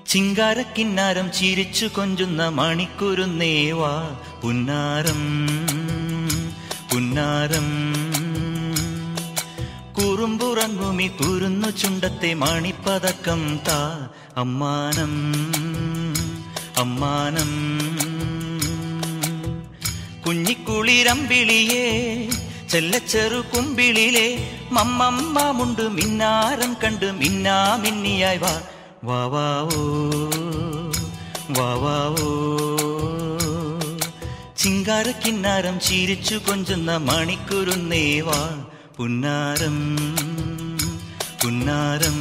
ചിങ്കാരക്കിന്നാരം ചിരിച്ചു കൊഞ്ചുന്ന മണിക്കുരുന്നേവാ പുന്നാരം പുന്നാരം കുറുമ്പുറങ്ങുമി കുരുന്നു ചുണ്ടത്തെ മണിപ്പതക്കം താ അമ്മാനം അമ്മാനം കുഞ്ഞിക്കുളിരമ്പിളിയേ ചെല്ലച്ചെറു കുമ്പിളിലെ മമ്മമ്മാമുണ്ട് മിന്നാരം കണ്ട് മിന്നാ മിന്നിയായി വാ വാ വാവോ വാ വാവോ ചിങ്കാരക്കിന്നാരം ചിരിച്ചു കൊഞ്ചുന്ന മണിക്കുരുന്നേവാ പുന്നാരം പുന്നാരം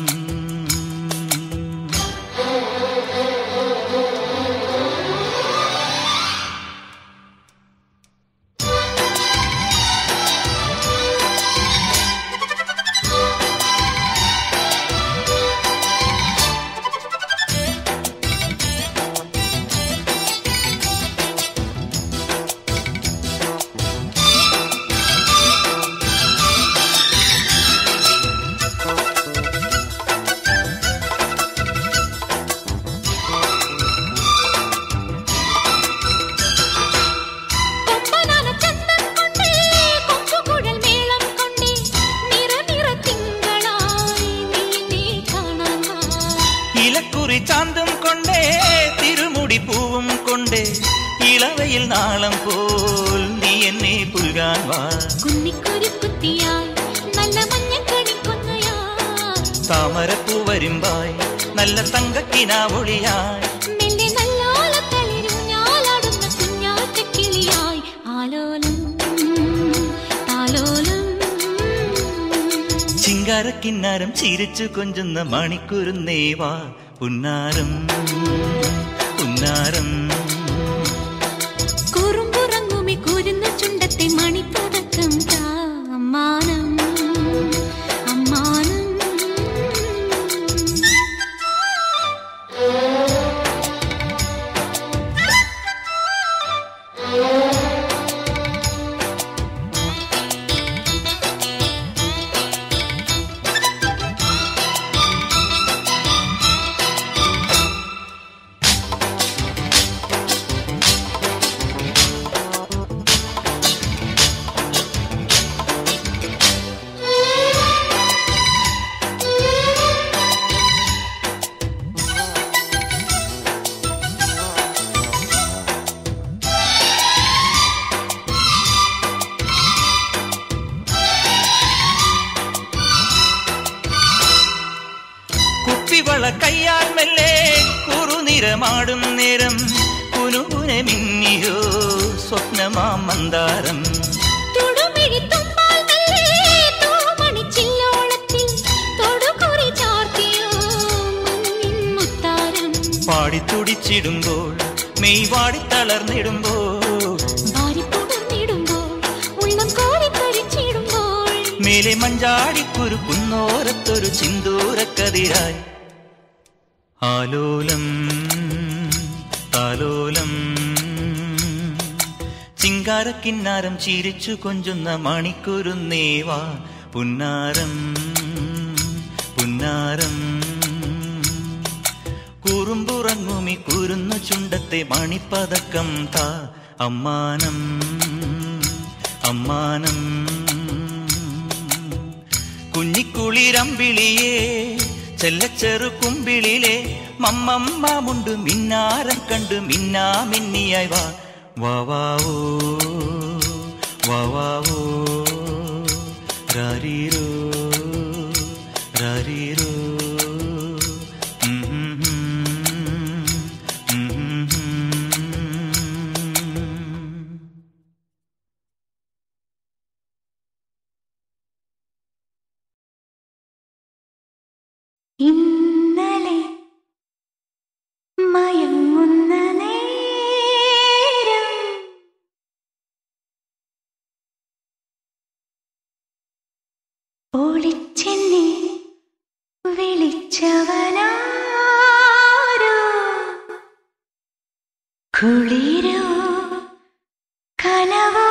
കൊമ്പനാന ചന്തം കൊണ്ടേ കൊമ്പുകുഴൽ മേളം കൊണ്ടേ നിറ നിറ തിങ്കളായി നീ നീ കാണാൻ വാ. ഇലക്കുറി ചാന്തം കൊണ്ടേ തിരുമുടി പൂവും കൊണ്ടേ ഇളവയിൽ നാളം പോൽ നീ എന്നെ പുൽകാൻ വാ കുന്നിക്കുരുക്കുത്തിയായി നല്ല മഞ്ഞക്കണിക്കൊന്നയായി താമരപ്പൂ വരുമ്പായി നല്ല തങ്കക്കിനാവൊളിയായി മെല്ലെ നല്ലോലത്തളിരൂഞ്ഞാലാടുന്ന കുഞ്ഞാറ്റക്കിളിയായി ആലോലം താലോലം ചിങ്കാരക്കിന്നാരം ചിരിച്ചു കൊഞ്ചുന്ന മണിക്കുരുന്നേവാ പുന്നാരം പുന്നാരം കുറുമ്പുറങ്ങുമി കുരുന്ന ചുണ്ടത്തെ മണിപ്പതക്കം താ അമ്മാനം അമ്മാനം കുപ്പിവള കയ്യാൽ മെല്ലെ കുറുനിറമാടും നേരം കുനുകുനെ മിന്നിയോ സ്വപ്നമാം മന്ദാരം തൊടുമിഴിത്തുമ്പാൽ മെല്ലെ തൂമണിച്ചില്ലോളത്തിൽ തൊടുകുറി ചാർത്തിയോ മഞ്ഞിൻ മുത്താരം പാടിത്തുടിച്ചിടുമ്പോൾ മെയ് വാടിത്തളർന്നിടുമ്പോൾ വാരിപ്പുണർന്നിടുമ്പോൾ ഉള്ളം കോരിത്തരിച്ചിടുമ്പോൾ മേലെ മഞ്ചാടിക്കുരു കുന്നോരത്തൊരു ചിന്തൂരക്കതിരായി ആലോലം താലോലം ചിങ്കാരക്കിന്നാരം ചിരിച്ചു കൊഞ്ചുന്ന മണിക്കുരുന്നേവാ പുന്നാരം പുന്നാരം കുറുമ്പുറങ്ങുമി കുരുന്നു ചുണ്ടത്തെ മണിപ്പതക്കം താ അമ്മാനം അമ്മാനം കുഞ്ഞിക്കുളിരമ്പിളിയേ ചെല്ലച്ചെറു കുമ്പിളിലെ മമ്മമ്മാമുണ്ട് മിന്നാരം കണ്ട് മിന്നാ മിന്നിയായി വാ വാ വാവോ വാ വാവോ രാരീരോ രാരീരോ ഉം ഉം ഉം ഉം ഉം. ഇന്നലെ മയങ്ങുന്ന നേരം ഒളിച്ചെന്നെ വിളിച്ചവനാരോ കുളിരോ കനവോ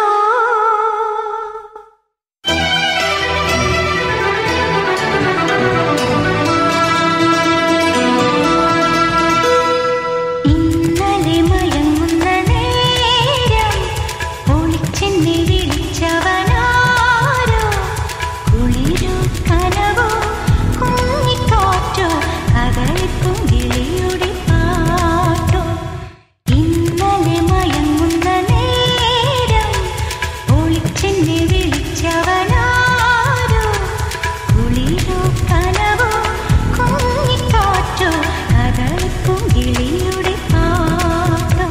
കനവോ കുഞ്ഞിക്കാറ്റോ കദളിപ്പും കിളിയുടെ പാട്ടോ ഇന്നലെ മയങ്ങുന്ന നേരം ഒളിച്ചെന്നെ വിളിച്ചവനാരോ കുളിരോ കനവോ കുഞ്ഞിക്കാറ്റോ കദളിപ്പും കിളിയുടെ പാട്ടോ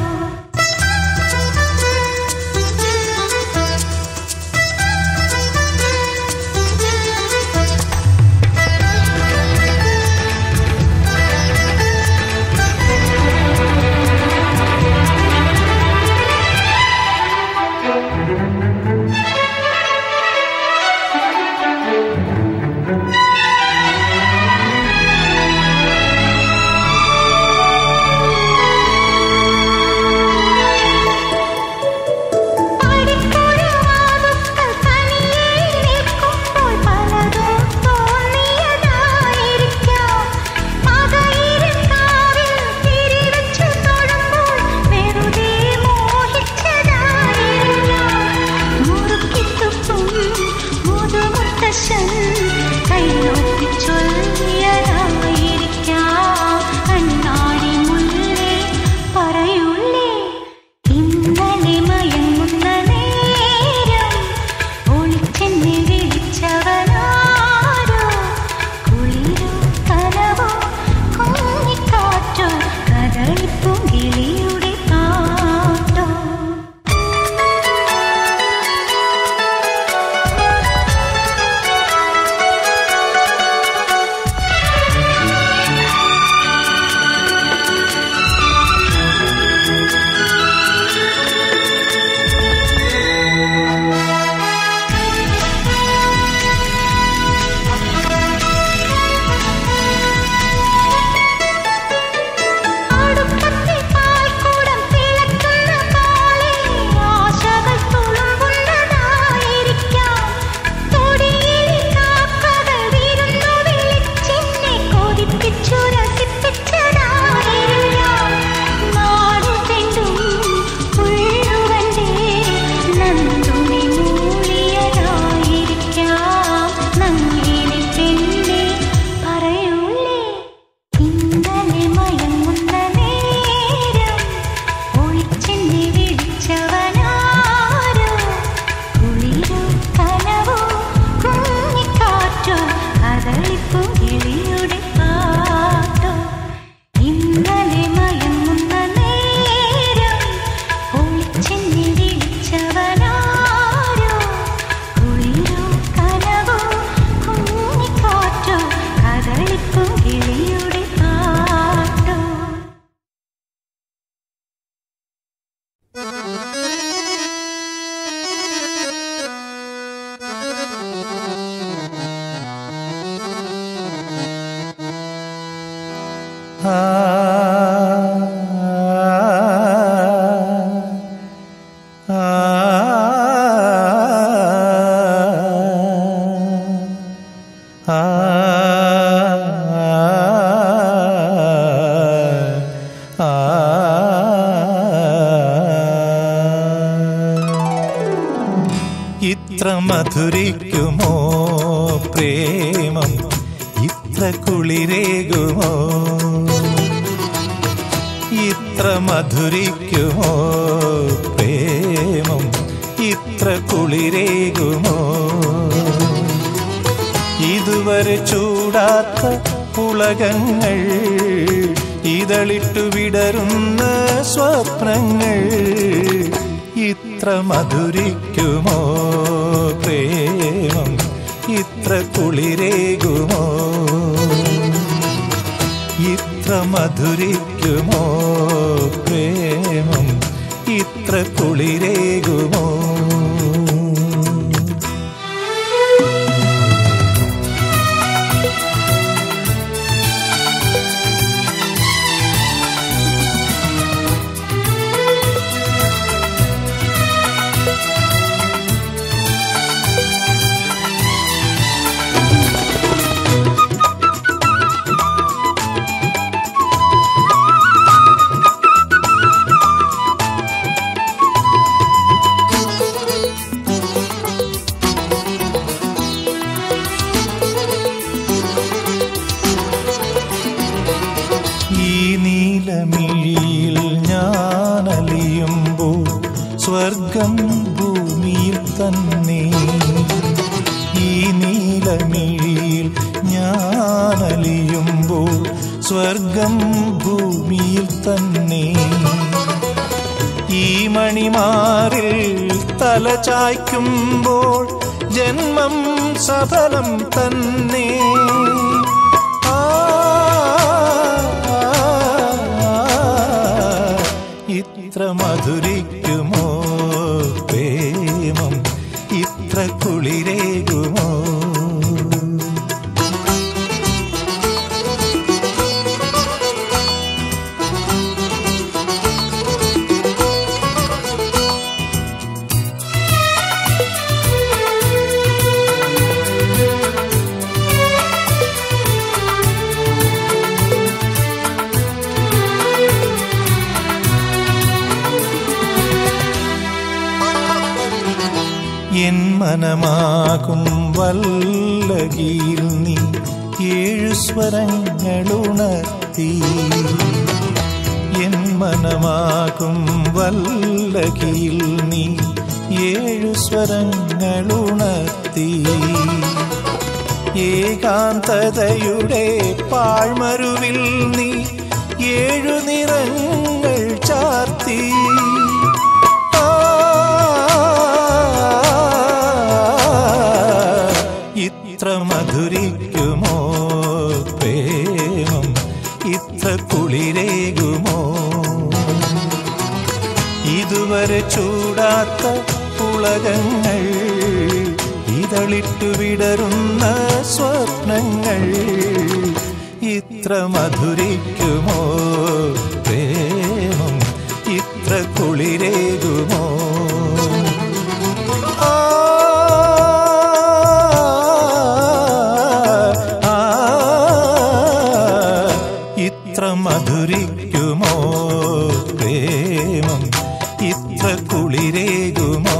പാടിപ്പുറവാതുക്കൾ തനിയെ നിൽക്കുമ്പോൾ പലതും തോന്നിയതായിരിക്കാം പകയിരക്കാവിൽ തിരിവെച്ചു തൊടുമ്പോൾ വെറുതെ മോഹിച്ചതായിരിക്കാം മുറുക്കിത്തുപ്പും മുതുമുത്തശ്ശൻ കൈനോക്കി ചൊല്ലിയതായിരിക്കാം കണ്ണാടി മുല്ലേ പറയുള്ളേ ഇന്നലെ മയങ്ങുന്ന നേരം ഒളിച്ചെന്നെ വിളിച്ചവനാരോ കുളിരോ കനവോ കുഞ്ഞിക്കാറ്റോ കദളിപ്പും കിളിയുടെ പാട്ടോ അടുപ്പത്തെ പാൽക്കുടം തിളക്കുന്ന പോലെ ആശകൾ തുളുമ്പുന്നതായിരിക്കാം തൊടിയിലെ കാക്കകൾ വിരുന്നു വിളിച്ചെന്നെ കൊതിപ്പിച്ചു രസിപ്പിച്ചതായിരിക്കാം നാടുതെണ്ടും ഉള്ളുവന്റെ നന്ദുണി മൂളിയതായിരിക്കാം നങ്ങിനെ പെണ്ണെ പറയൂലേ ഇന്നലെ മയങ്ങുന്ന നേരം ഒളിച്ചെന്നെ വിളിച്ചവനാരോ കുളിരോ കനവോ കുഞ്ഞിക്കാറ്റോ കദളിപ്പും കിളിയുടെ പാട്ടോ ഇന്നലെ മയങ്ങുന്ന നേരം ഒളിച്ചെന്നെ വിളിച്ചവനാരോ കുളിരോ കനവോ കുഞ്ഞിക്കാറ്റോ കദളിപ്പും കിളിയുടെ പാട്ടോ ഇത്ര മധുരിക്കുമോ പ്രേമം ഇത്ര കുളിരേകുമോ ഇത്ര മധുരിക്കുമോ പ്രേമം ഇത്ര കുളിരേകുമോ ഇതുവരെ ചൂടാത്ത പുളകങ്ങൾ ഇതളിട്ടു വിടരുന്ന സ്വപ്നങ്ങൾ ഇത്ര മധുരിക്കുമോ പ്രേമം ഇത്ര കുളിരേകുമോ ഇത്ര മധുരിക്കുമോ പ്രേമം ഇത്ര കുളിരേകുമോ ും നീലമിഴിയിൽ ഞാനലിയുമ്പോൾ സ്വർഗം ഭൂമിയിൽ തന്നെ ഈ നീലമിഴിയിൽ ഞാനലിയുമ്പോൾ സ്വർഗം ഭൂമിയിൽ തന്നെ ഈ മണിമാറിൽ തല ചായ്ക്കുമ്പോൾ ജന്മം സഫലം തന്നെ ആ, ഇത്ര മധുരിക്കുമോ പ്രേമം ഇത്ര കുളിരേകുമോ എൻ മനമാകും വല്ലകിയിൽ നീ ഏഴു സ്വരങ്ങളുണർത്തി എൻ മനമാകും വല്ലകിയിൽ നീ ഏഴു സ്വരങ്ങളുണർത്തി ഏകാന്തതയുടെ പാഴ്മരുവിൽ നീ ഏഴു നിറങ്ങൾ ചാർത്തി ആ, ഇത്ര മധുരിക്കുമോ പ്രേമം ഇത്ര കുളിരേകുമോ ഇതുവരെ ചൂടാത്ത പുളകങ്ങൾ ഇതളിട്ടു വിടരുന്ന സ്വപ്നങ്ങൾ ഇത്ര മധുരിക്കുമോ പ്രേമം ഇത്ര കുളിരേകുമോ ആ, ആ, ഇത്ര മധുരിക്കുമോ പ്രേമം ഇത്ര കുളിരേകുമോ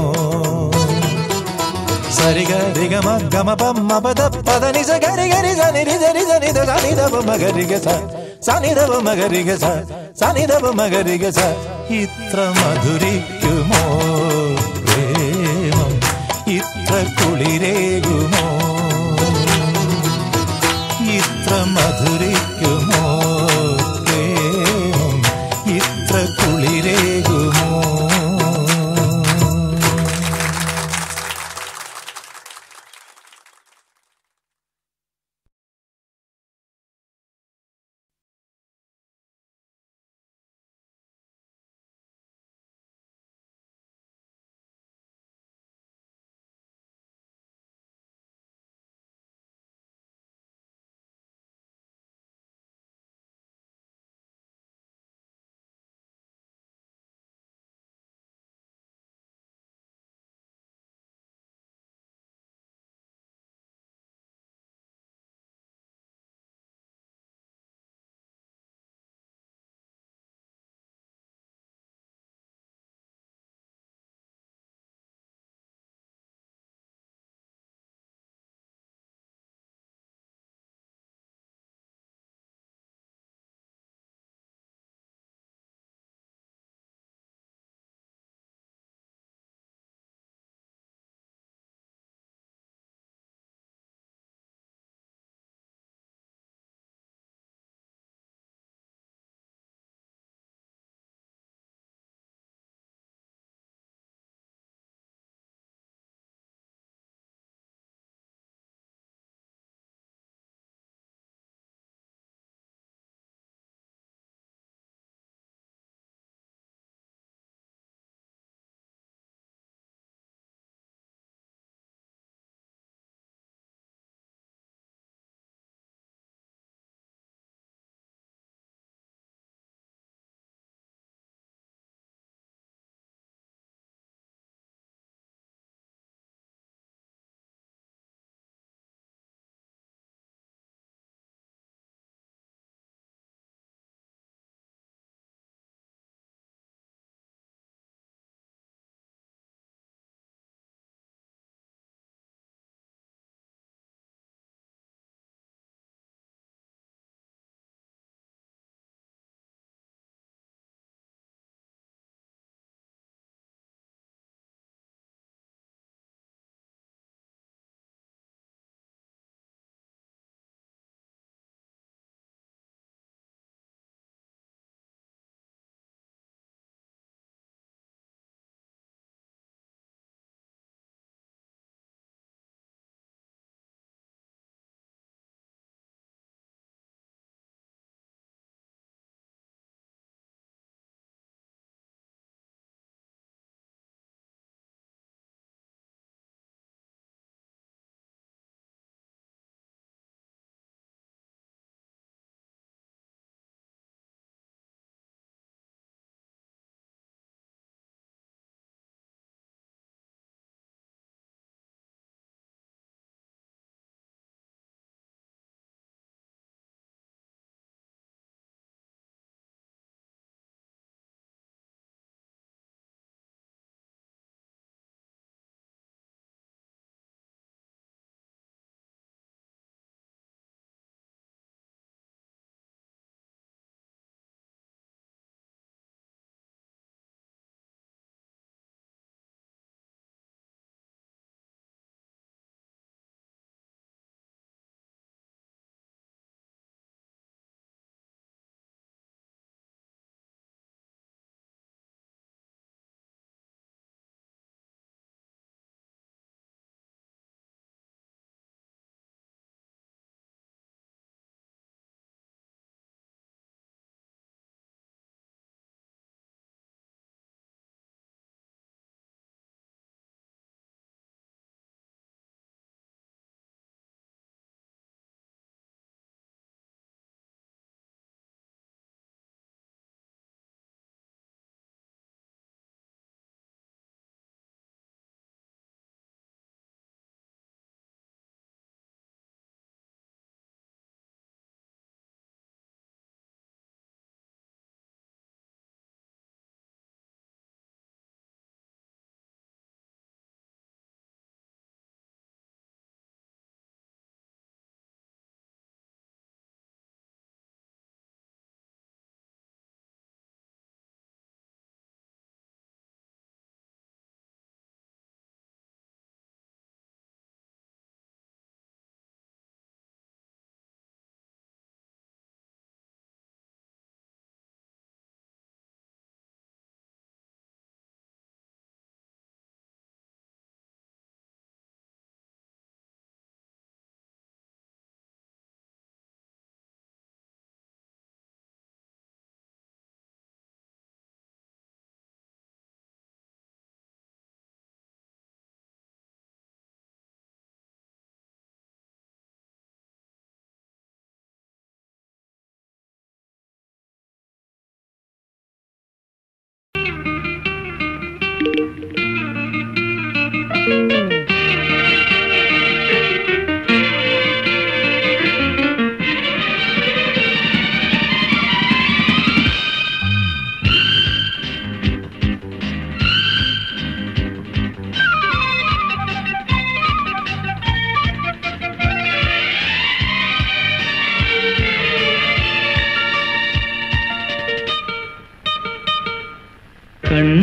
സരിഗ രിഗമ ഗമ പമ്മ പദ പദ നിസ ഗരി ഗരി സനി രിസ രിസ നിധ സനി ദവ മഗരിഗ സ സനി ദവ മഗരിഗ സ സനി ദവ മഗരിഗ സ ഇത്ര മധുരിക്കുമോ പ്രേമം ഇത്ര കുളിരേകുമോ ഇത്ര മധുരിക്കുമോ പ്രേമം ഇത്ര കുളിരേകുമോ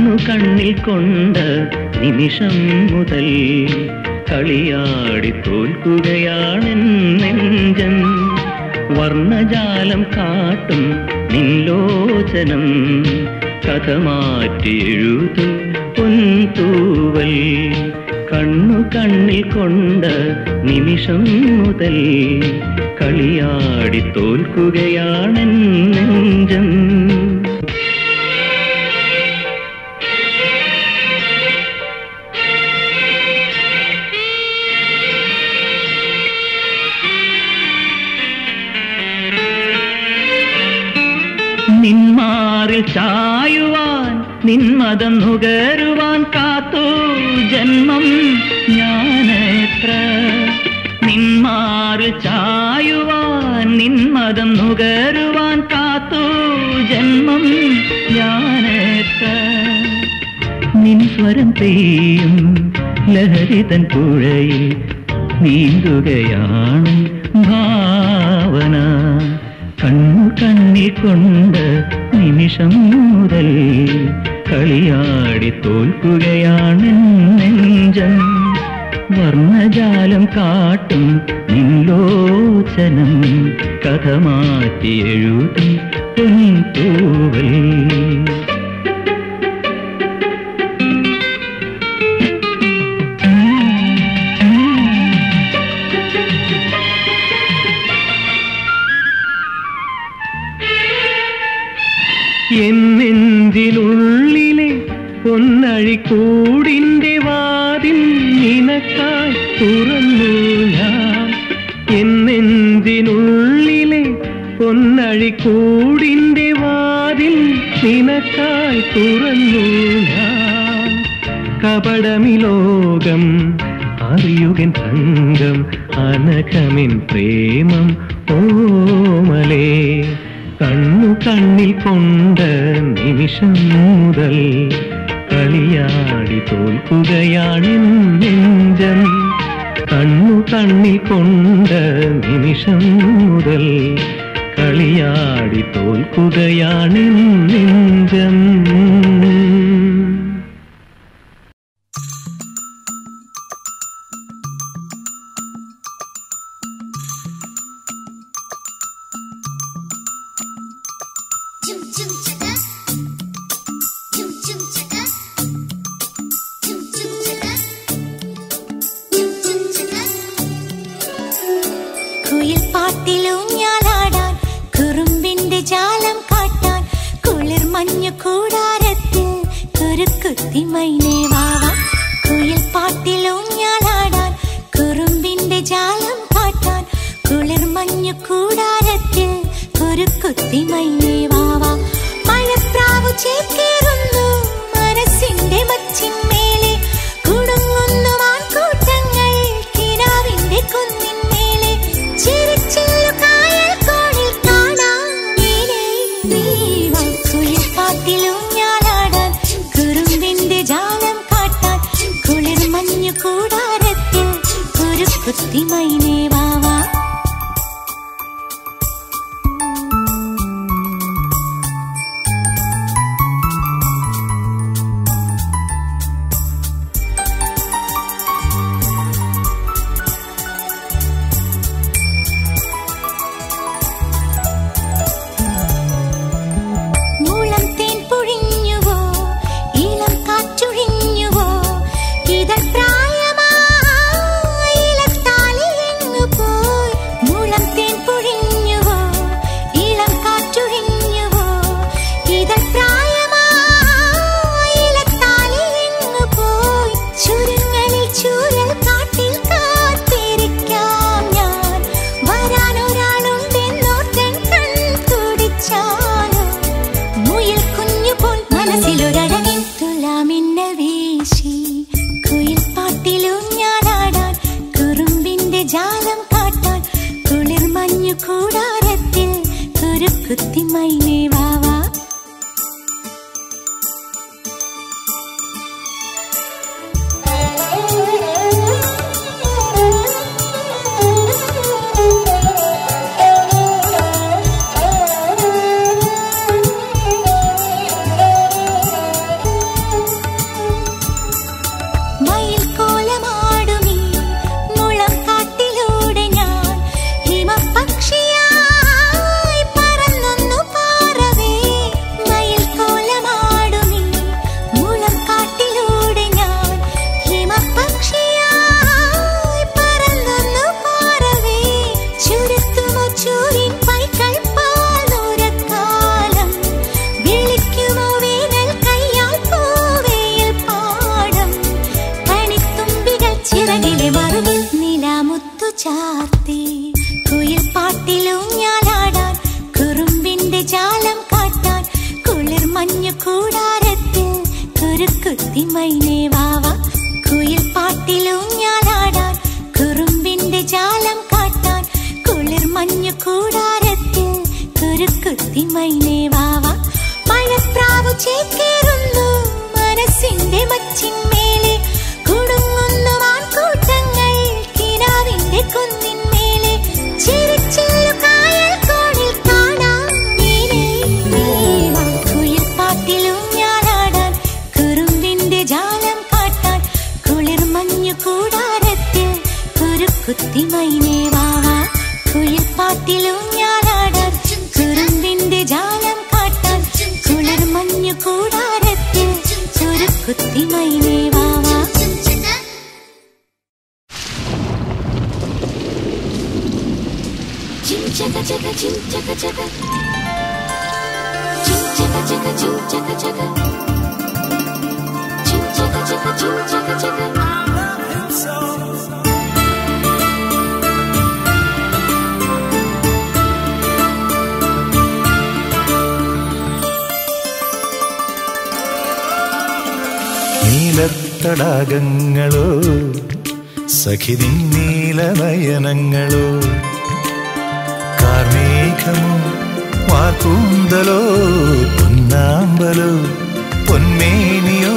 കണ്ണു കണ്ണിൽ കൊണ്ട നിമിഷം മുതൽ കളിയാടി തോൽക്കുകയാണെൻ നെഞ്ചൻ വർണ്ണജാലം കാട്ടും നില്ലോചനം കഥ മാറ്റി എഴുതും പൊൻതൂവൽ കണ്ണു കണ്ണിൽ കൊണ്ട നിമിഷം മുതൽ കളിയാടി തോൽക്കുകയാണെൻ നെഞ്ചം നിന്മാറിൽ ചായുവാൻ നിന്മതം നുകരുവാൻ കാത്തു ജന്മം ഞാനെത്ര നിന്മാറിൽ ചായുവാൻ നിന്മതം നുകരുവാൻ കാത്തു ജന്മം ഞാനെത്ര നിൻ സ്വരം പെയ്യും ലഹരിതൻ പുഴയിൽ നീന്തുകയാണ് ഭാവന കണ്ണു കണ്ണിൽ കൊണ്ട് നിമിഷം മുതൽ കളിയാടി തോൽക്കുകയാണ് നെഞ്ചം വർണ്ണജാലം കാട്ടും നില്ലോചനം കഥ മാറ്റി എഴുതും പൊൻതൂവൽ എന്നെഞ്ചിനുള്ളിലെ പൊന്നഴിക്കൂടിന്റെ വാതിൽ നിനക്കായി തുറന്നു ഞാൻ എന്നെഞ്ചിനുള്ളിലെ പൊന്നഴിക്കൂടിന്റെ വാതിൽ നിനക്കായി തുറന്നു ഞാൻ കപടമിലോകം അറിയുകൻ സംഘം അനഘമിൻ പ്രേമം ഓമലേ കണ്ണു കണ്ണിൽ കൊണ്ട നിമിഷം മുതൽ കളിയാടി തോൽക്കുകയാണ് നെഞ്ചം കണ്ണു കണ്ണിൽ കൊണ്ട നിമിഷം മുതൽ കളിയാടി തോൽക്കുകയാണ് നെഞ്ചം Chum chum chaka. Chum chum chaka. Chum chum chaka. Chum chum chaka. കുയിൽ പാട്ടിലൂഞ്ഞാലാടാൻ കുറുമ്പിന്റെ ജാലം കാട്ടാൻ കുളിർ മഞ്ഞു കൂടാരത്തിൽ കുരുക്കുത്തി മൈനേ വാവ കുയിൽ പാട്ടിലൂഞ്ഞാലാടാൻ കുറുമ്പിന്റെ ജാലം കാട്ടാൻ കുളിർ മഞ്ഞു കൂടാരത്തിൽ കുരുക്കുത്തി മൈനേ വാവ മഴപ്രാവു ചേക്കേറുന്നു മനസ്സിന്റെ മച്ചിന്മേലെ കുടുങ്ങുന്നു മാൻകൂട്ടങ്ങൾ കിനാവിന്റെ കുന്നിന്മേലെ ചിരിച്ചില്ലു കായൽ കോണിൽ കാണാം നീലേ നീവ കുളിർ പാട്ടിലൂഞ്ഞാലാടാൻ കുറുമ്പിന്റെ ജാലം കാട്ടാൻ കുളിർ മഞ്ഞു കൂടാരത്തിൽ കുരുക്കുത്തി മൈനേ വാവാ മൂളം തേൻ പൊഴിഞ്ഞുവോ ഇളം കാറ്റൊഴിഞ്ഞുവോ ഇതൾ പ്രായമായി ഇലത്താലി എങ്ങു പോയി മൂളം തേൻ പൊഴിഞ്ഞുവോ ഇളം കാറ്റൊഴിഞ്ഞുവോ ഇതൾ പ്രായമായി ഇലത്താലി എങ്ങു പോയി ചുരങ്ങളിൽ ചൂരൽ കാട്ടിൽ കാത്തിരിക്കാം ഞാൻ വരാനൊരാളുണ്ടെന്നോർത്തൻ കൺ തുടിച്ചാലോ മുയൽ കുഞ്ഞു പോൽ മനസ്സിലൊരഴകിൻ തുലാമിന്നൽ വീശി കുയിൽ പാട്ടിലൂഞ്ഞാലാടാൻ കുറുമ്പിന്റെ ജാലം കാട്ടാൻ കുളിർ മഞ്ഞു കൂടാരത്തിൽ കുരുക്കുത്തി മൈനേ വാവാ പാട്ടിലും ഞാനാടാൻ കുറുമ്പിന്റെ ജാലം കാട്ടാൻ കുളിർ മഞ്ഞു കൂടാരത്തിൽ കുരുക്കുത്തി മൈനേ വാവ കുയിൽ പാട്ടിലും ഞാനാടാൻ കുറുമ്പിന്റെ ജാലം കാട്ടാൻ കുളിർ മഞ്ഞു കൂടാരത്തിൽ കുരുക്കുത്തി മൈനേ വാവ മഴപ്രാവു ചേക്കേറുന്നു മനസ്സിന്റെ മച്ചിന്മേലെ കുടുങ്ങുന്നു മാൻകൂട്ടങ്ങൾ കിനാവിന്റെ കുന്നിന്മേലെ ചിരിച്ചില്ലു കായൽ കോണിൽ കാണാം മീനേ നീവാ. കുയിൽ പാട്ടിലും ഞാനാടാൻ കുറുമ്പിന്റെ ജാലം കാട്ടാൻ കുളിർ മഞ്ഞു കൂടാരത്തിൽ കുരുക്കുത്തി മൈനേ വാവാ കുയിൽ പാട്ടിലും ഞാനാടാൻ കുറുമ്പിന്റെ ജാലം കാട്ടാൻ കുളിർ മഞ്ഞു കൂടാരത്തിൽ കുരുക്കുത്തി മൈനേ വാവാ Chim chaka chaka chim chaka chaka. Chim chaka chaka chim chaka chaka. Chim chaka chaka chim chaka chaka. നീലത്തടാകങ്ങളോ സഖിതിൻ നീലനയനങ്ങളോ കാർമേഘമോ വാർക്കൂന്തലോ പൊന്നാമ്പലോ പൊന്മേനിയോ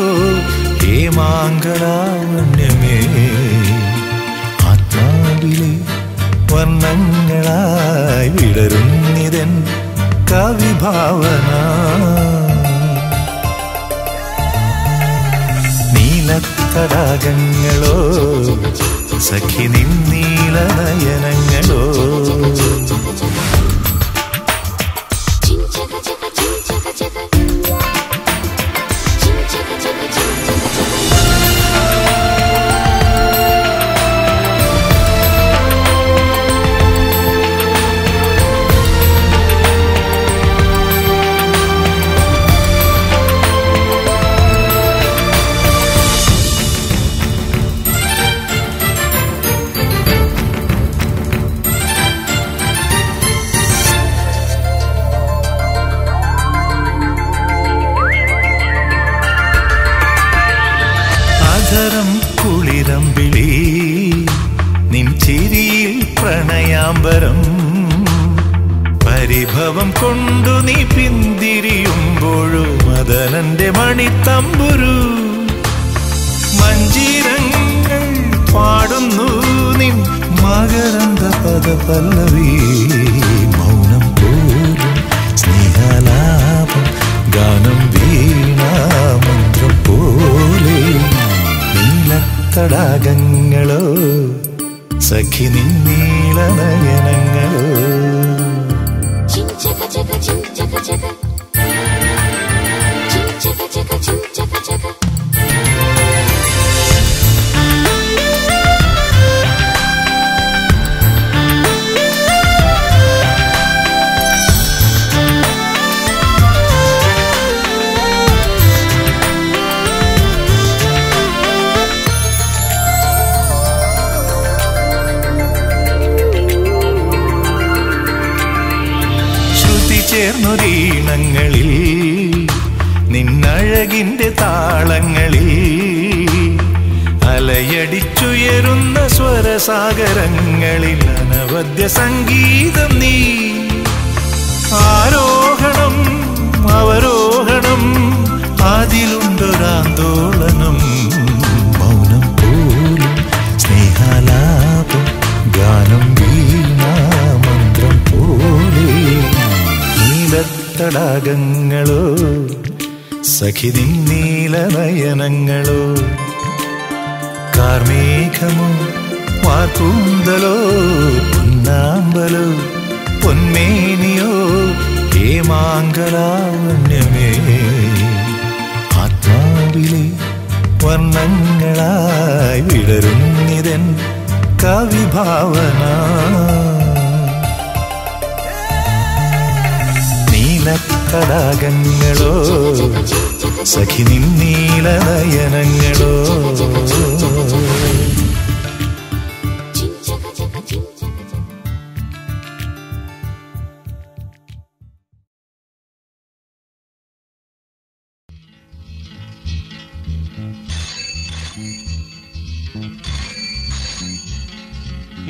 ഹേമാങ്കലാവണ്യമേ ആത്മാവിലെ വർണ്ണങ്ങളായി വിടരുന്നിതൻ കവിഭാവന നീലത്തടാകങ്ങളോ സഖി നിന്നീലനയനങ്ങളോ Chim chaka chaka chim chaka chaka. Chim chaka chaka chim chaka chaka. അധരം കുളിരം വിളി നിൻ ചിരിയിൽ പ്രണയാംബരം പരിഭവം കൊണ്ടു നീ പിന്തിരിയുമ്പോഴും മദനന്റെ മണിത്തമ്പുരു മഞ്ചീരങ്ങൾ പാടുന്നു നിൻ മകരന്ത പദ പല്ലവി മൗനം പോലും സ്നേഹലാപം ഗാനം വീണാമന്ത്രം പോലെ നീലത്തടാകങ്ങളോ സഖി നിന്നീളനയനങ്ങളോ Chim chaka chaka chim chaka chaka. Chim chaka chaka chim chaka chaka. ശ്രുതി ചേർന്നൊരീണങ്ങളിൽ നിന്നഴകിന്റെ താളങ്ങളിൽ അലയടിച്ചുയരുന്ന സ്വരസാഗരങ്ങളിൽ അനവദ്യ സംഗീതം നീ ആരോഹണം അവരോഹണം അതിലുണ്ടൊരാന്തോളനം മൗനം പോലും സ്നേഹാലാപം ഗാനം വീണാമന്ത്രം പോലെ നീലത്തടാകങ്ങളോ സഖിതിൻ നീലനയനങ്ങളോ കാർമേഘമോ വാർക്കൂന്തലോ പൊന്നാമ്പലോ പൊന്മേനിയോ ഹേമാങ്കലാവണ്യമേ ആത്മാവിലെ വർണ്ണങ്ങളായി വിടരുന്നിതൻ കവിഭാവന നീലത്തടാകങ്ങളോ സഖി നിന്നീലനയനങ്ങളോ Chim chaka chaka chim chaka chaka.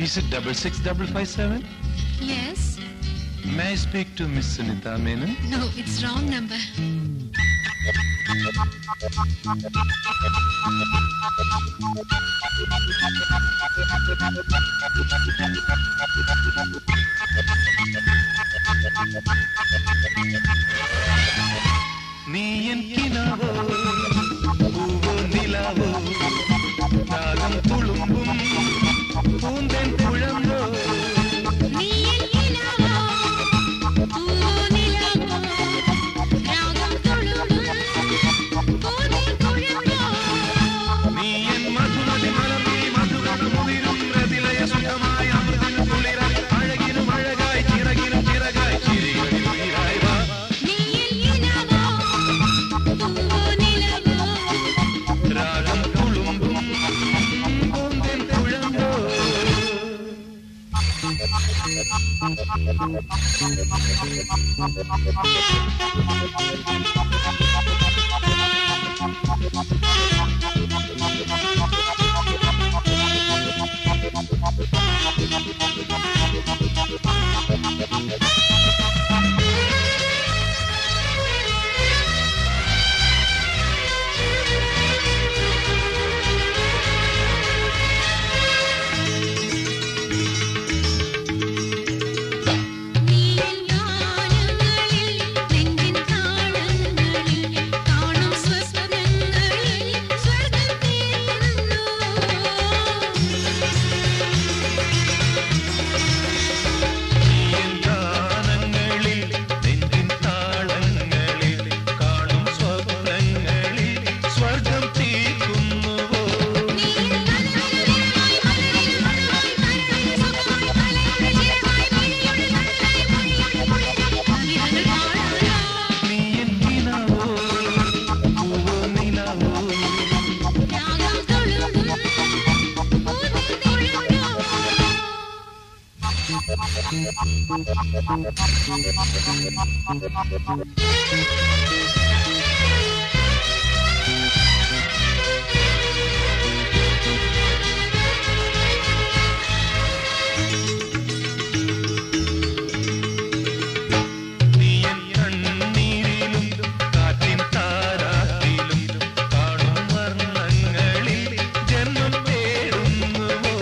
Is it double six double five seven? Yes. May I speak to Miss Sunita Menon? No, it's wrong number. നീ എൻ കിനാവോ പൂവോ നിലാവോ രാഗം തുളുമ്പും പൂന്തൻ കുഴമ്പോ നീ നിലാവോ പൂവോ നിലാവോ രാഗം തുളുമ്പും പൂവിൻ കുഴമ്പോ നീ എൻ മധുമതി മലർത്തി മധുരണമുതിരും പ്രതിലയ സുഖമായ അമൃതിൽ കുളിരായി അഴകിനും അഴകായി ചിറകിനും ചിറകായി ചിരികളിൽ ഉയിരായി വാ നീ നിലാവോ പൂവോ നിലാവോ രാഗം തുളുമ്പും പൂന്തൻ കുഴമ്പോ നീയൻ ഗാനങ്ങളിൽ നെഞ്ചിൻ താളങ്ങളിൽ കാണും സ്വസ്വരങ്ങളിൽ സ്വർഗ്ഗം തീരുന്നു ഗാനങ്ങളിൽ നെഞ്ചിൻ താളങ്ങളിൽ കാണും സ്വപ്നങ്ങളിൽ സ്വർഗം തീർക്കുന്നുവോ നീയൻ കനവിലുമായി മലരിൽ മണമായി കരളിൽ സുഖമായി തലയുടെ ചിറകായി മൊഴിയുടെ കടലായി മൊഴിയുടെ കുളിരായി കവിതകൾ പാടാനാ നീ എൻ കിനാവോ പൂവോ നിലാവോ രാഗം തുളുമ്പും പൂവിൻ കുഴമ്പോ നീ എൻ കണ്ണീരിലും കാറ്റിൻ താരാട്ടിലും കാണും വർണ്ണങ്ങളിൽ ജന്മം തേടുന്നുവോ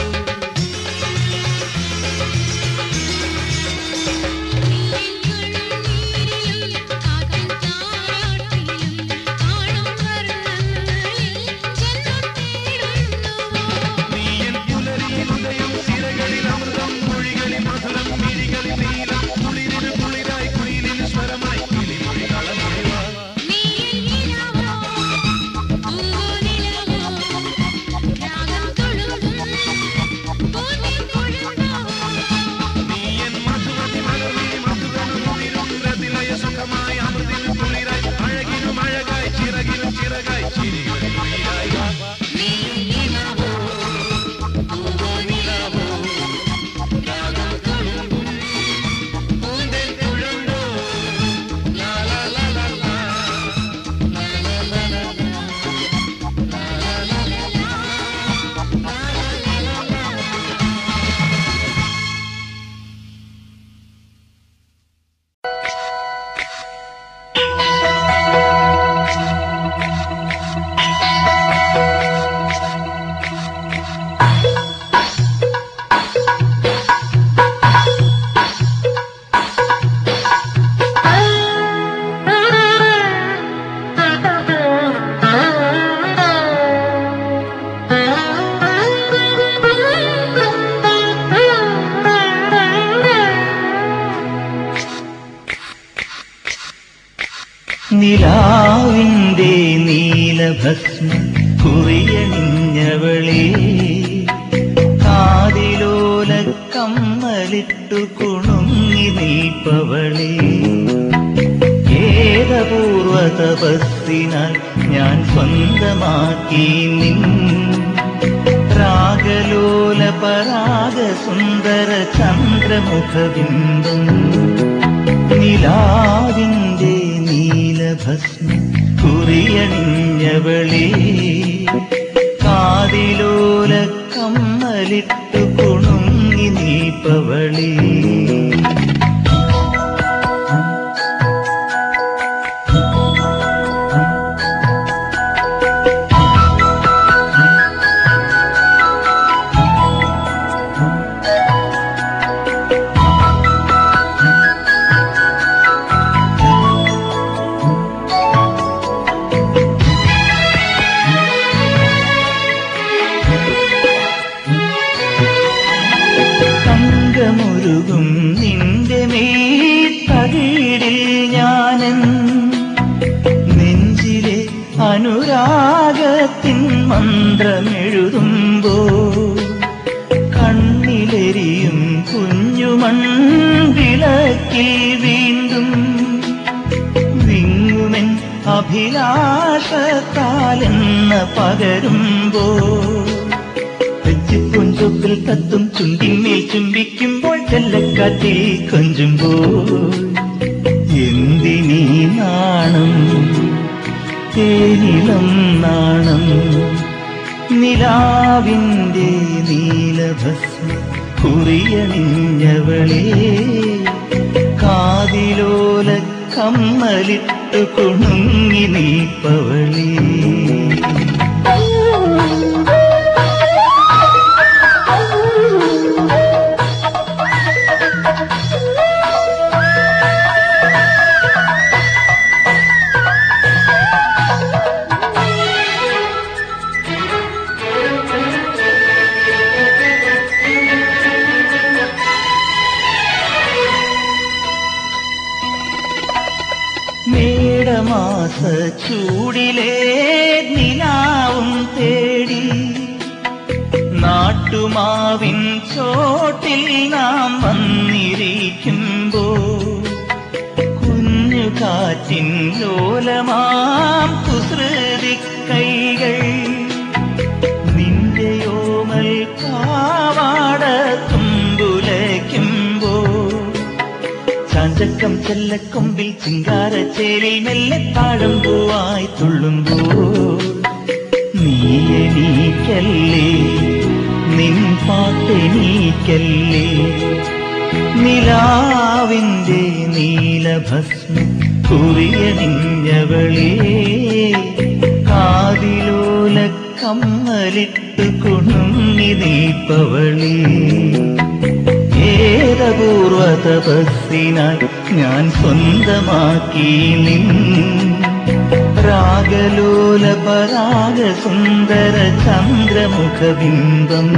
നീരിലും കാറ്റിൻ താരാട്ടിലും കാണും വർണ്ണങ്ങളിൽ ജന്മം തേടുന്നുവോ നീ എൻ പുലരിയിൽ ഉദയം സിരകളിൽ അമൃതം മൊഴികളിൽ മധുരം മിഴികളിൽ നീലം കുളിരിന് കുളിരായി കുയിലിന് സ്വരമായി കിളിമൊഴി കളമൊഴിവാ നീ നിലാവോ പൂവോ നിലാവോ രാഗം തുളുമ്പും പൂവിൻ കുഴമ്പോ നീ എൻ മധുമതി മലർന്നി മധുരനുതിരും പ്രതിലയ സുഖമായി അമൃതിൽ കുളിരായി അഴകിനും അഴകായി ചിറകിനും ചിറകായി ചിരികളിൽ ഉയിരായി വാ. നീ നിലാവോ പൂവോ നിലാവോ രാഗം തുളുമ്പും പൂവിൻ കുഴമ്പോ ലാ ലാ ലാ ലാ ലാ. നിലാവിന്റെ നീലഭസ്മം കുറിയണിഞ്ഞവളേ കാതിലോല കമ്മലിട്ടു കുണുങ്ങി നിൽപ്പവളേ ഏകപൂർവ തപസ്സിനാൽ ഞാൻ സ്വന്തമാക്കി നിൻ രാഗലോല പരാഗ സുന്ദര ചന്ദ്രമുഖബിംബം നിലാവിന്റെ നീലഭസ്മം കുറിയണിഞ്ഞവളേ കാതിലോല കമ്മലിട്ടു കുണു നീപ്പവളി തങ്കമുരുകും നിന്റെ മേത്തകിടിൽ ഞാനൻ നെഞ്ചിലെ അനുരാഗത്തിൻ മന്ത്രമെഴുതുമ്പോ കണ്ണിലെരിയും കുഞ്ഞുമൺവിളക്കിൽ വീണ്ടും വിങ്ങുമെൻ അഭിലാഷത്താലെന്ന പകരുമ്പോ തെച്ചിപ്പുഞ്ചൊപ്പിൽ തത്തും ചുണ്ടിന്മേൽ ചുംബിക്കുമ്പോൾ ചെല്ലക്കാറ്റിൽ കൊഞ്ചുമ്പോൾ എന്തിനീ നാണം തേനിളം നാണം നിലാവിൻ്റെ നീലഭസ്മ കുറിയണിഞ്ഞവളേ കാതിലോല കമ്മലിട്ടു കുണുങ്ങി നീപ്പവളേ മേടമാസ ചൂടിലെ നിലാവും തേടി നാട്ടുമാവിൻ ചോട്ടിൽ നാം വന്നിരിക്കുമ്പോ കുഞ്ഞു കാറ്റിൻ ലോലമാം കുസൃതി കൈകൾ നിന്റെയോമൽ പാവാട തുമ്പുലയ്ക്കുമ്പോ ചാഞ്ചക്കം ചെല്ലക്കൊമ്പിൽ ചിങ്കാരച്ചേരിൽ മെല്ലെ താഴം പൂവായി തുള്ളുമ്പോ നീ എണീക്കല്ലേ നിൻ പാട്ടെണീക്കല്ലേ നിലാവിൻ്റെ നീലഭസ്മ കുറിയണിഞ്ഞവളേ കാതിലോല കമ്മലിട്ട് കുണുങ്ങി നീപ്പവളേ ഏതപൂർവ തപസ്സിനാൽ ഞാൻ സ്വന്തമാക്കി നിൻ രാഗലോല പരാഗ സുന്ദര ചന്ദ്രമുഖബിംബം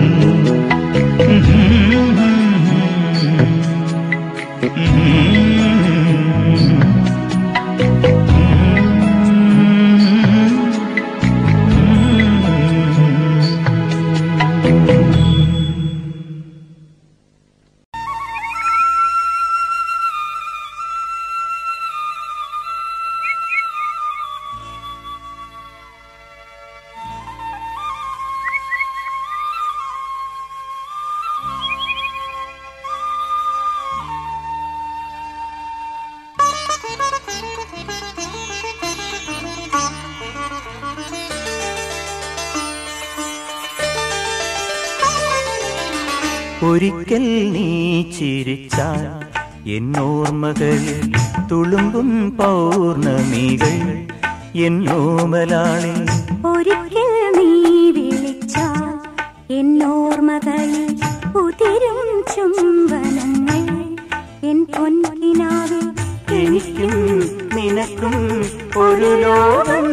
ഒരിക്കൽ നീ ചിരിച്ചാൽ എന്നോർമ്മകളിൽ തുളുമ്പും പൗർണമികൾ എന്നോമലാളിൽ ഒരിക്കൽ നീ വിളിച്ചാൽ എന്നോർമ്മകളിൽ ഉതിരും ചുംബനങ്ങൾ എൻ പൊൻകിനാവിൽ എനിക്കും നിനക്കും ഒരു ലോകം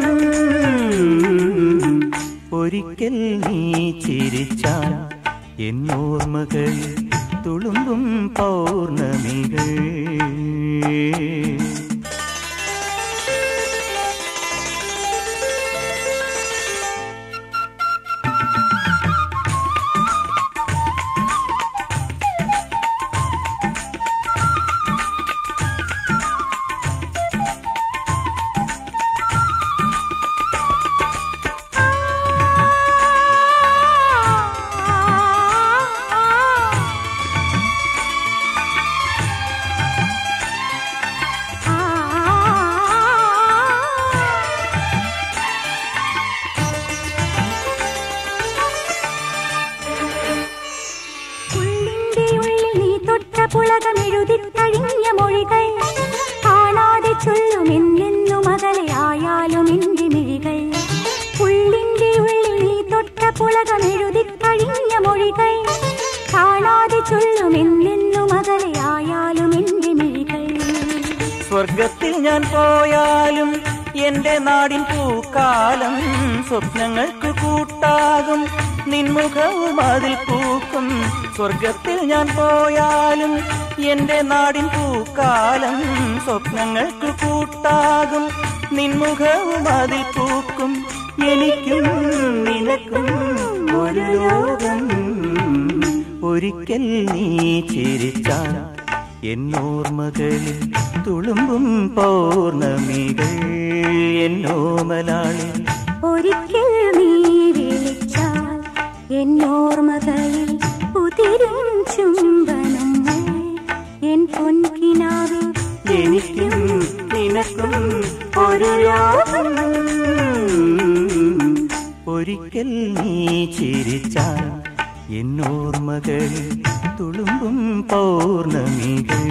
ഒരിക്കൽ നീ ചിരിച്ചാൽ എന്നോർമ്മകൾ തുളുമ്പും പൗർണമികൾ പുളകമെഴുതി കഴിഞ്ഞ മൊഴികൾ കാണാതെ ചൊല്ലുമെന്നെന്നും അകലെയായാലും എന്റെ മിഴികൾ ഉള്ളിന്റെ ഉള്ളിൽ നീ തൊട്ട പുളകമെഴുതി കഴിഞ്ഞ മൊഴികൾ കാണാതെ ചൊല്ലുമെന്നെന്നും അകലെയായാലും എന്റെ മിഴികൾ സ്വർഗത്തിൽ ഞാൻ പോയാലും എന്റെ നാടിൻ പൂക്കാലം സ്വപ്നങ്ങൾക്ക് കൂട്ടാകും നിൻമുഖവും അതിൽ പൂക്കും സ്വർഗത്തിൽ ഞാൻ പോയാലും എന്റെ നാടിൻ പൂക്കാലം സ്വപ്നങ്ങൾക്ക് കൂട്ടാകും നിൻമുഖവും അതിൽ പൂക്കും എനിക്കും നിനക്കും ഒരു ലോകം ഒരിക്കൽ നീ ചിരിച്ചാൽ എന്നോർമ്മകളിൽ തുളുമ്പും പൗർണമികൾ എന്നോമലാളിൽ ഒരിക്കൽ നീ വിളിച്ചാൽ എന്നോർമ്മകളിൽ ഉതിരും ചുംബനങ്ങൾ എൻ പൊൻകിനാവിൽ എനിക്കും നിനക്കും ഒരു ലോകം ഒരിക്കൽ നീ ചിരിച്ചാൽ എന്നോർമ്മകളിൽ തുളുമ്പും പൗർണമികൾ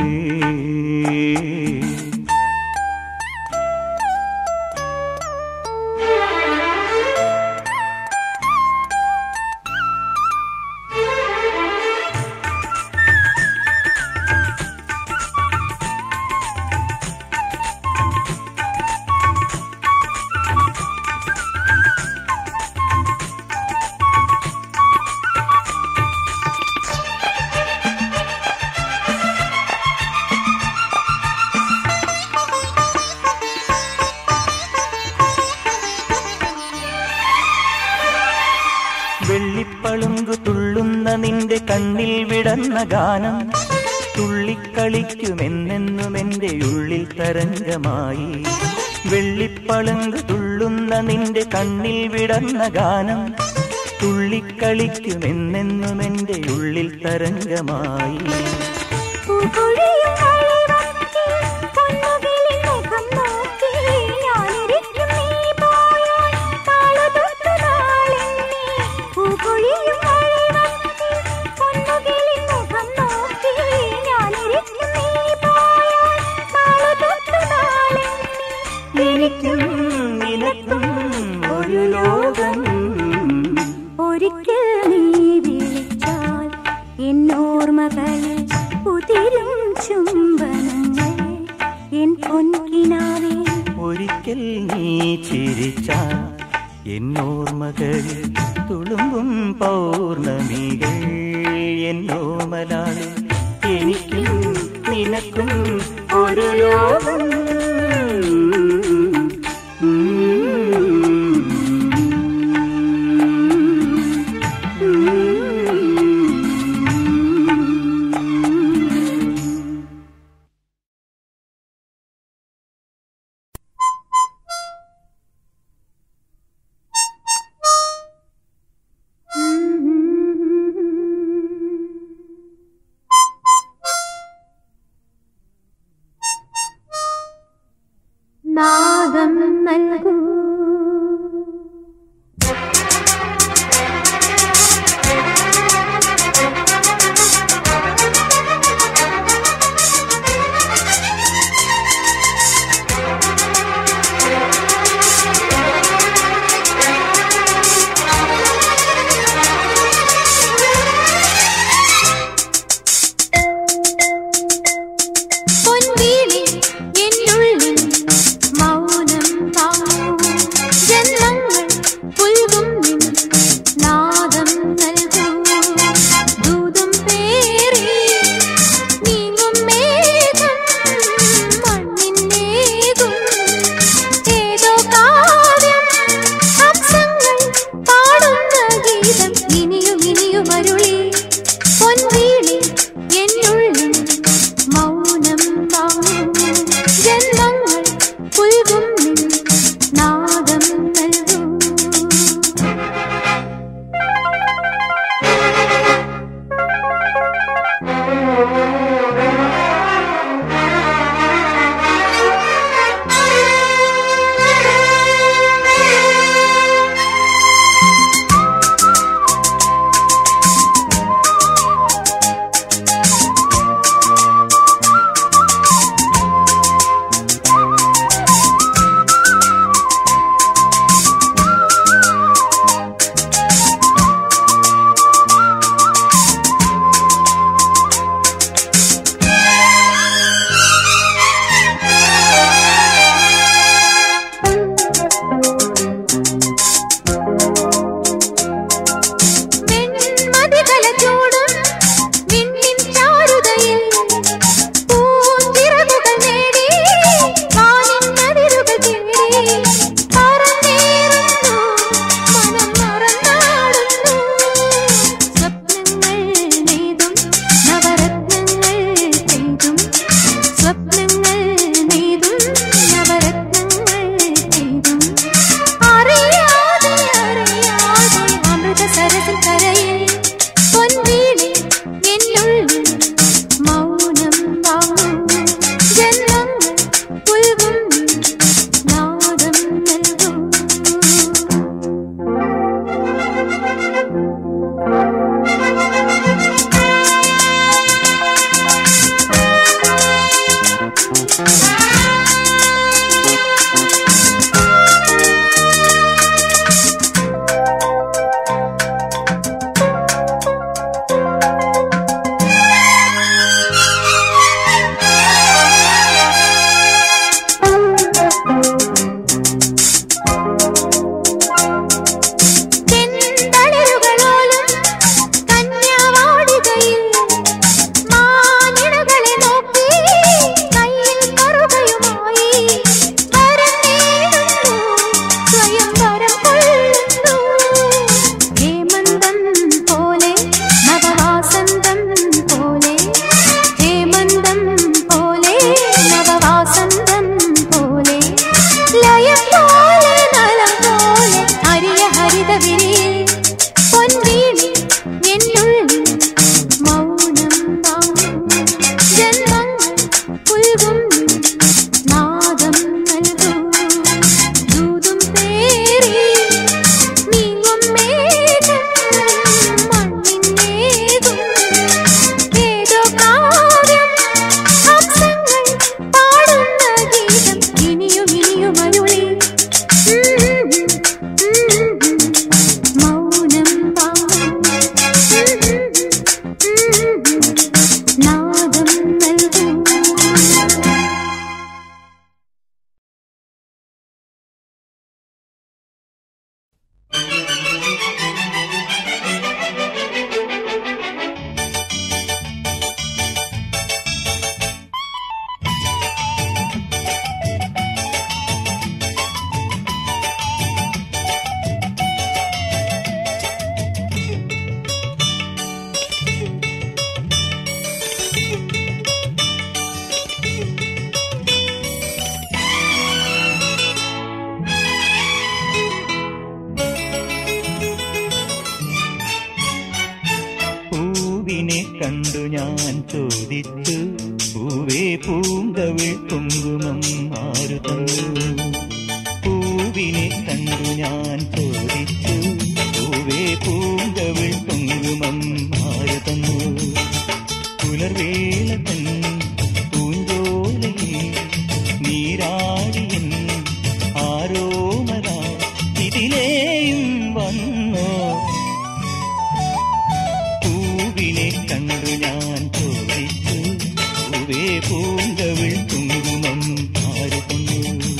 വെള്ളിപ്പളുങ്കു തുള്ളുന്ന നിന്റെ കണ്ണിൽ വിടന്ന ഗാനം തുള്ളിക്കളിക്കുമെന്നെന്നും എന്റെ ഉള്ളിൽ തരംഗമായി വെള്ളിപ്പളുങ്കു തുള്ളുന്ന നിന്റെ കണ്ണിൽ വിടന്ന ഗാനം തുള്ളിക്കളിക്കുമെന്നെന്നും എന്റെ ഉള്ളിൽ തരംഗമായി പൂക്കുഴിയും കളിവക്കി, പൊന്നുകിളി മുഖം നോക്കി, ഞാനിരിക്കും നീ പോയാൽ താളതൊട്ടു നാളെണ്ണി. പൂക്കുഴിയും കളിവക്കി, പൊന്നുകിളി മുഖം നോക്കി, ഞാനിരിക്കും നീ പോയാൽ താളതൊട്ടു നാളെണ്ണി. എനിക്കും നിനക്കും ഒരു ലോകം ഒരിക്കൽ നീ വിളിച്ചാൽ എന്നോർമ്മകളിൽ ഉതിരും ചുംബനങ്ങൾ എൻ പൊൻകിനാവേ ഒരിക്കൽ നീ ചിരിച്ചാൽ എന്നോർമ്മകളിൽ തുളുമ്പും പൗർണമികൾ എന്നോമലാളിൽ എനിക്കും നിനക്കും ഒരു ലോകം നാദം നൽകൂ പൊൻവീണി എന്നുള്ളിൽ മൗനം താങ്ങൂ ചോദിച്ചു പൂവേ പൂങ്കവിൾ കുങ്കുമം ആരു തന്നു പൂവിനെ കണ്ടു ഞാൻ ചോദിച്ചു പൂവേ പൂങ്കവിൾ കുങ്കുമം ആരു തന്നു പുലർവേള തൻ പൂഞ്ചോലയിൽ നീരാടിയൻ ആരോമല ഇതിലേയും വന്നോ പൂവിനെ കണ്ടു ഞാൻ ചോദിച്ചു പൂവേ പൂങ്കവിൾ കുങ്കുമം ആരു തന്നു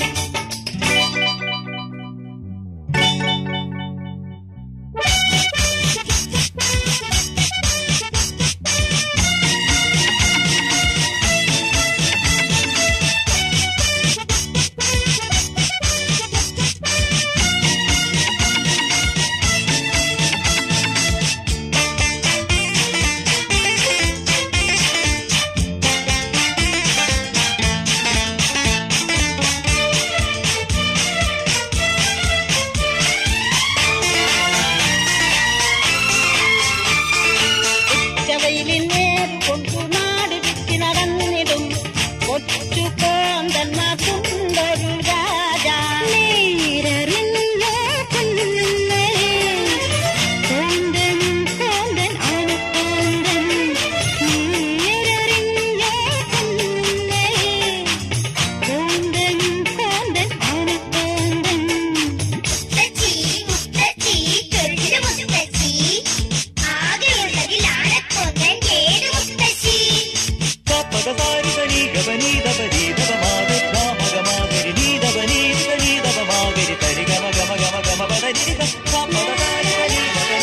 ഉച്ചവെയിലിൻ നേർ കൊണ്ടു നാട് വിറ്റ് നടന്നിടും കൊച്ചു കോന്തന്മാർ കൊണ്ടൊരു രാജാ നീരറിഞ്ഞ പൊന്നേ കോന്തൻ കോന്തൻ ആണ് കോന്തൻ നീരറിഞ്ഞ പൊന്നേ കോന്തൻ കോന്തൻ ആണ് കോന്തൻ മുത്തച്ചി മുത്തച്ചി ചെറുകിട മുത്തച്ചി ആകെയുള്ളതിൽ ആനക്കൊന്നൻ ഏത് മുത്തച്ചി കപടസാരി ഗവനി ദപനി ദപമാഗ ഗാമഗമാഗരി നീ ദപനി ദപനി ദപമാഗരി തരി ഗമ ഗമ ഗമ ഗമ പദനി ദ കപടസാരി ഗനി ദപനി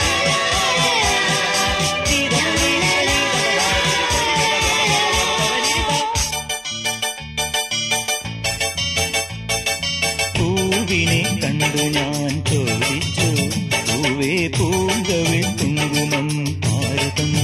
നീ ദപനി ദപനി പൂവിനെ കണ്ടു ഞാൻ ചോദിച്ചു പൂവേ പൂങ്കവിൾ കുങ്കുമം ആര് തന്നു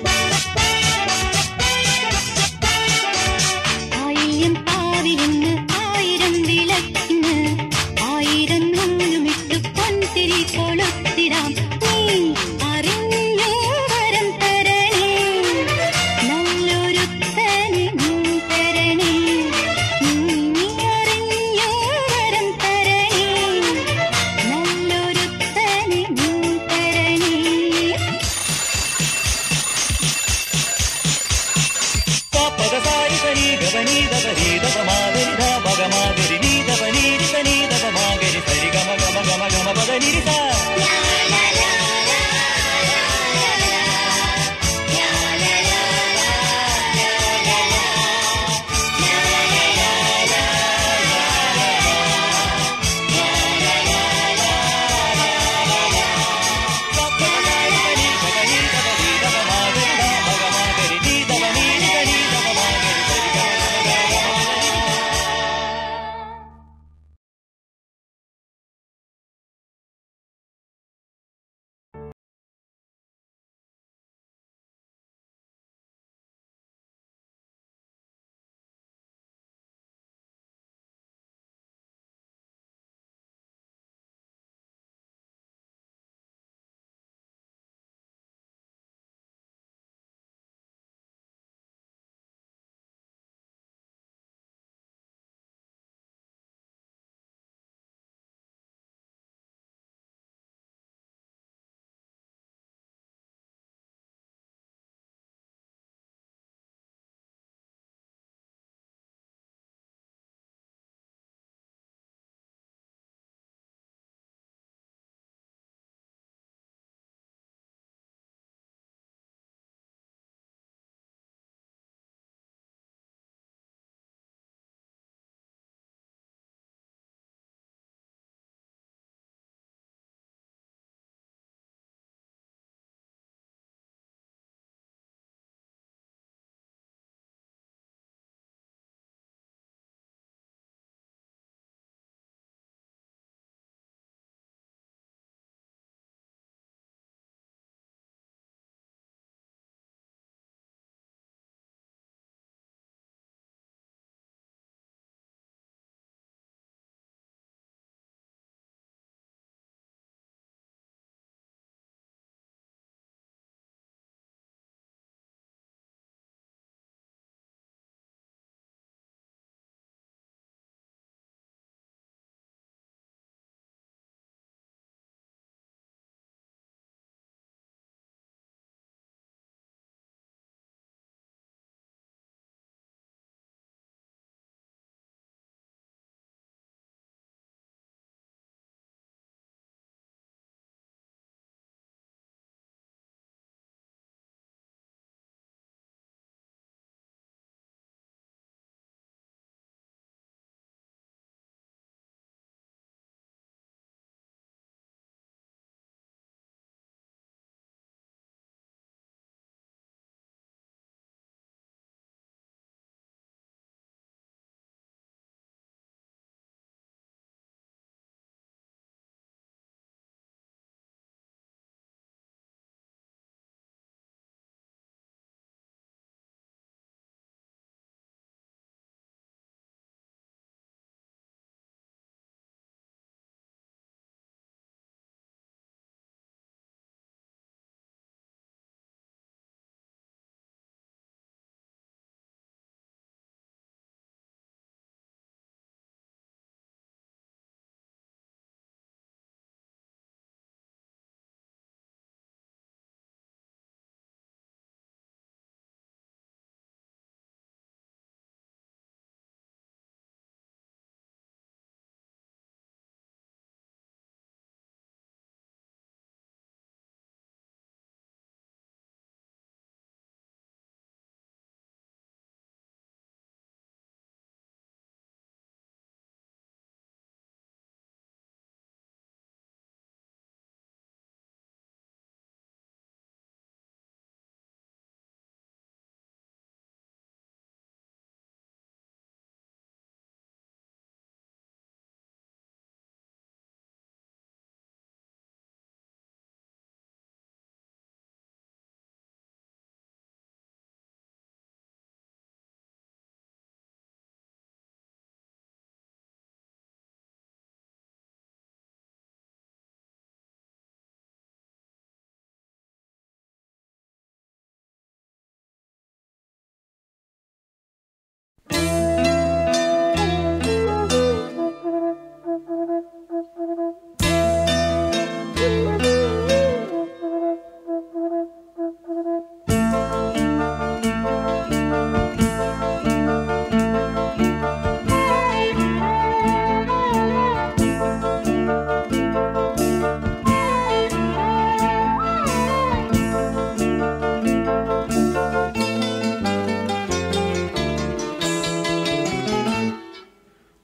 ആയില്യം പാവിലിന്ന്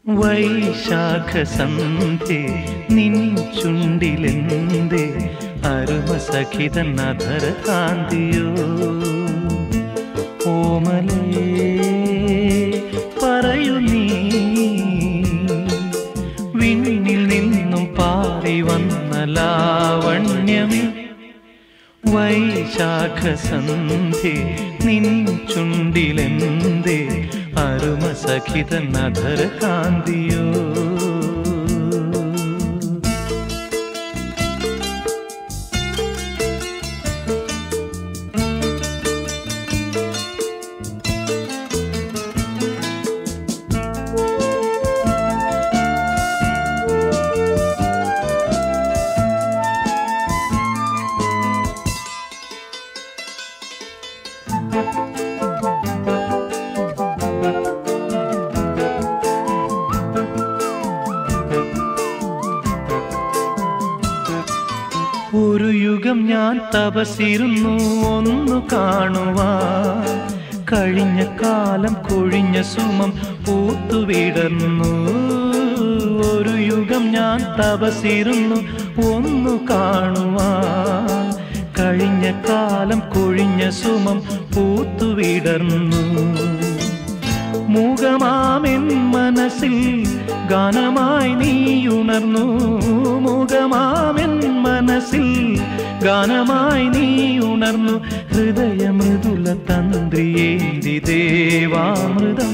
വൈശാഖ സന്ധ്യേ നിൻ ചുണ്ടിലെന്തേ അരുമ സഖിതൻ അധര കാന്തിയോ ഓമലേ പറയൂ നീ വിണ്ണിൽ നിന്നും പാറി വന്ന ലാവണ്യമേ വൈശാഖ സന്ധ്യേ നിൻ ചുണ്ടിലെന്തേ അരുമ സഖിതൻ അധര കാന്തിയോ ഒരു യുഗം ഞാൻ തപസിരുന്നു ഒന്നു കാണുവാൻ കഴിഞ്ഞ കാലം കൊഴിഞ്ഞ സുമം പൂത്തുവിടർന്നു ഒരു യുഗം ഞാൻ തപസിരുന്നു ഒന്നു കാണുവാൻ കഴിഞ്ഞ കാലം കൊഴിഞ്ഞ സുമം പൂത്തുവിടർന്നു മുഖമാമെൻ മനസ്സിൽ ഗാനമായി നീ ഉണർന്നു മുഖമാമെൻ മനസ്സിൽ ഗാനമായി നീ ഉണർന്നു ഹൃദയമൃദുല തന്ത്രിയേന്തി ദേവാമൃതം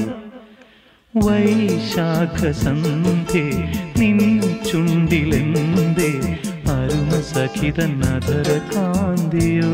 വൈശാഖ സന്ധ്യേ നിൻ ചുണ്ടിലെന്തേ അരുണ സഖിതൻ അധര കാന്തിയോ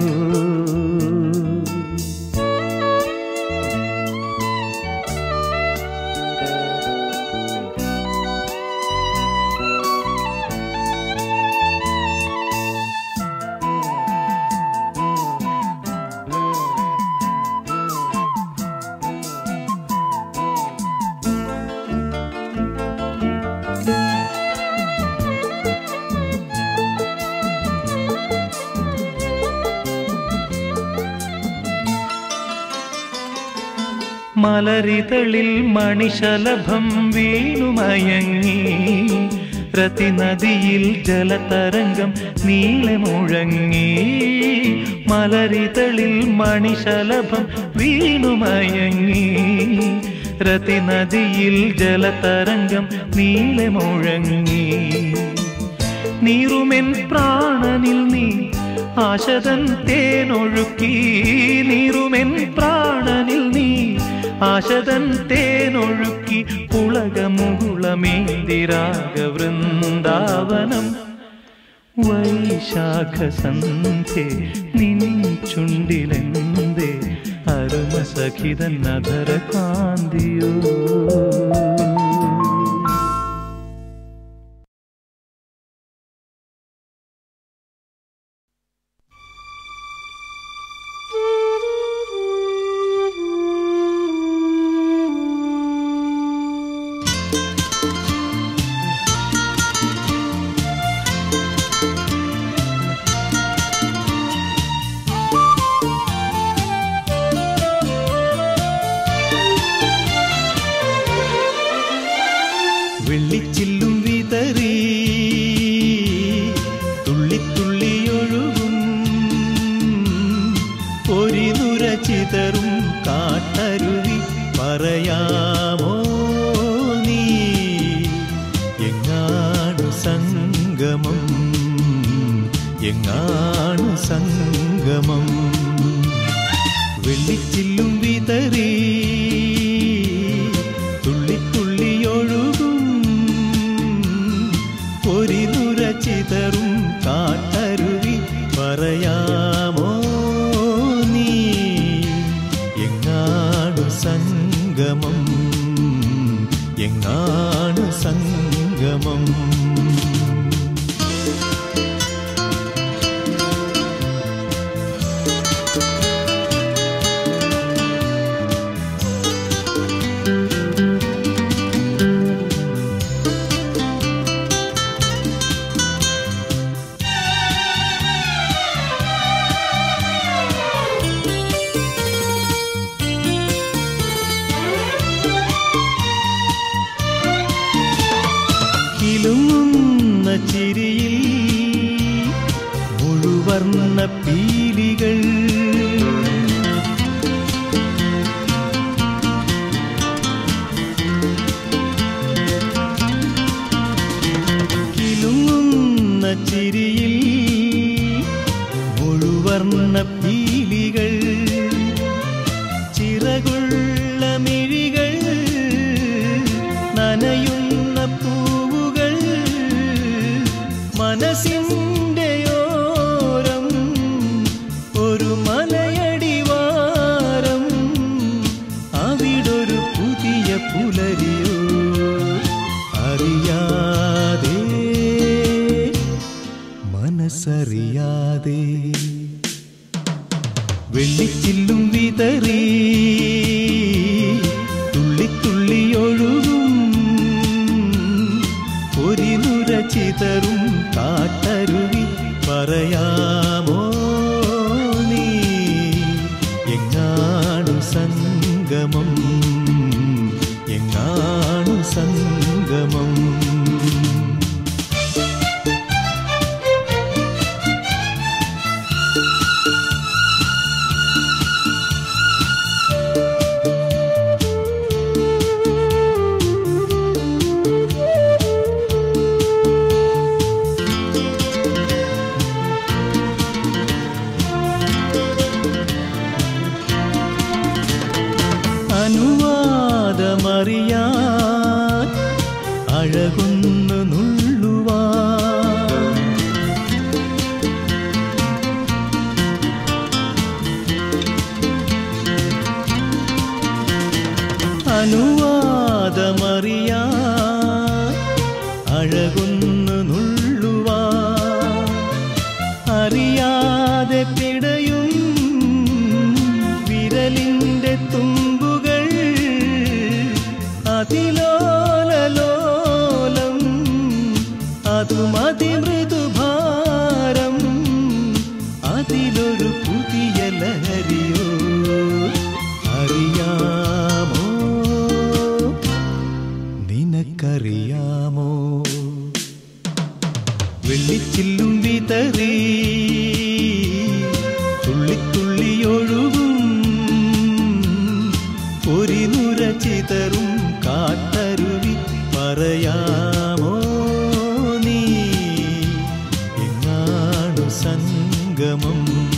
മലരിതളിൽ മണിശലഭം വീണുമയങ്ങി പ്രതിനദിയിൽ ജലതരംഗം നീളെ മുഴങ്ങി മലരിതളിൽ മണിശലഭം വീണുമയങ്ങി രതിനദിയിൽ ജലതരംഗം നീളെ മുഴങ്ങി നീറുമെൻ പ്രാണനിൽ നീ ആശതൻ തേനൊഴുക്കി നീറുമെൻ പ്രാണനിൽ നീ ആശതൻ തേനൊഴുക്കി പുളകമുകുളമേന്തിരാഗ വൃന്ദാവനം വൈശാഖ സന്ധ്യേ നിൻ ചുണ്ടിലെന്തേ അരുമ സഖിതൻ അധര കാന്തിയോ വെള്ളിച്ചില്ലും വിതറി തുള്ളിത്തുള്ളിയൊഴുകും പൊരിനുര ചിതറും കാട്ടരുവി പറയാമോ നീ എങ്ങാണു സംഗമം എങ്ങാണു സംഗമം വെള്ളിച്ചില്ലും വിതറി തുള്ളിത്തുള്ളിയൊഴുകും പൊരിനുര ചിതറും കാട്ടരുവി പറയാമോ നീ എങ്ങാണു സംഗമം എങ്ങാണു സംഗമം പുലരിയോ അറിയാതെ മനസ്സറിയാതെ വെള്ളിച്ചില്ലും വിതറി തുള്ളിത്തുള്ളി ഒഴുകും പൊരിനുര ചിതറും കാട്ടരുവി പറയാമോ നീ എങ്ങാണു സംഗമം എങ്ങാണു സംഗമം അനുവാദമറിയാൻ അഴകുന്നു നുള്ളുവാൻ അനുവാദമറിയാൻ അഴകുന്നു നുള്ളുവാൻ അറിയാതെ പിടയും വിരലിന്റെ തുമ്പുകൾ അതിലോലലോലം അതുമതിമൃദുഭാരം അതിലൊരു പുതിയ ലഹരിയോ അറിയാമോ നിനക്കറിയാമോ വെള്ളിച്ചില്ലും വിതറി തുള്ളിത്തുള്ളി ഒഴുകും പൊരിനുര ചിതറും കാട്ടരുവി പറയാമോ നീ എങ്ങാണു സംഗമം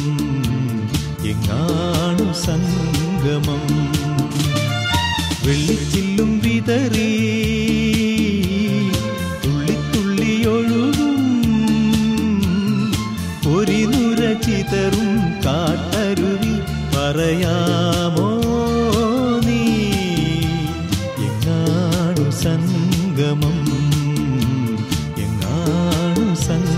എങ്ങാണു സംഗമം വെള്ളിച്ചില്ലും വിതറി തുള്ളിത്തുള്ളി ഒഴുകും പൊരിനുര ചിതറും കാട്ടരുവി പറയാമോ നീ എങ്ങാണു സംഗമം എങ്ങാണു സംഗമം